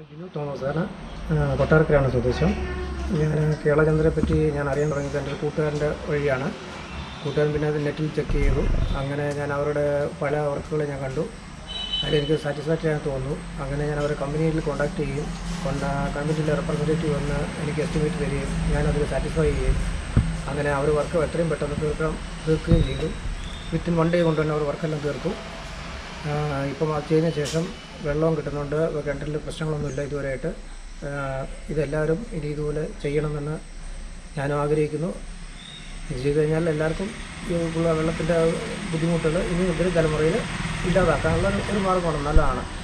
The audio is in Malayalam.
ജിനു തോമസാണ് ആ, കൊട്ടാരക്കരയാണ് സ്വദേശം ഞാൻ കേളചന്ദ്രനെ പറ്റി ഞാൻ അറിയാൻ തുടങ്ങിയത് എൻ്റെ ഒരു കൂട്ടുകാരൻ്റെ വഴിയാണ് കൂട്ടുകാരൻ പിന്നെ അത് നെറ്റിൽ ചെക്ക് ചെയ്തു അങ്ങനെ ഞാൻ അവരുടെ പല വർക്കുകൾ ഞാൻ കണ്ടു അതിലെനിക്ക് സാറ്റിസ്ഫാക്റ്ററി ആയി തോന്നുന്നു അങ്ങനെ ഞാൻ അവരെ കമ്പനിയിൽ കോൺടാക്ട് ചെയ്യും കൊണ്ട കമ്പനിയിലെ റെപ്രസെൻറ്റേറ്റീവ് വന്ന് എനിക്ക് എസ്റ്റിമേറ്റ് തരികയും ഞാനതിൽ സാറ്റിസ്ഫൈ ചെയ്യുകയും അങ്ങനെ അവർ വർക്ക് എത്രയും പെട്ടെന്ന് തീർക്കാൻ തീർക്കുകയും ചെയ്തു വിത്തിൻ വൺ ഡേ കൊണ്ട് തന്നെ അവർ വർക്കെല്ലാം തീർത്തു ആ, ഇപ്പം അത് ചെയ്തതിന് ശേഷം വെള്ളവും കിട്ടുന്നുണ്ട് കിണറ്റിൽ പ്രശ്നങ്ങളൊന്നുമില്ല ഇതുവരെയായിട്ട് ആ, ഇതെല്ലാവരും ഇനി ഇതുപോലെ ചെയ്യണമെന്ന് ഞാനും ആഗ്രഹിക്കുന്നു ഇത് ചെയ്ത് കഴിഞ്ഞാൽ എല്ലാവർക്കും ഈ ഉള്ള വെള്ളത്തിൻ്റെ ബുദ്ധിമുട്ടുകൾ ഇനി മുതൽ തലമുറയിൽ ഇല്ലാതാക്കാനുള്ള ഒരു- ഒരു മാർഗ്ഗമാണ് നല്ലതാണ്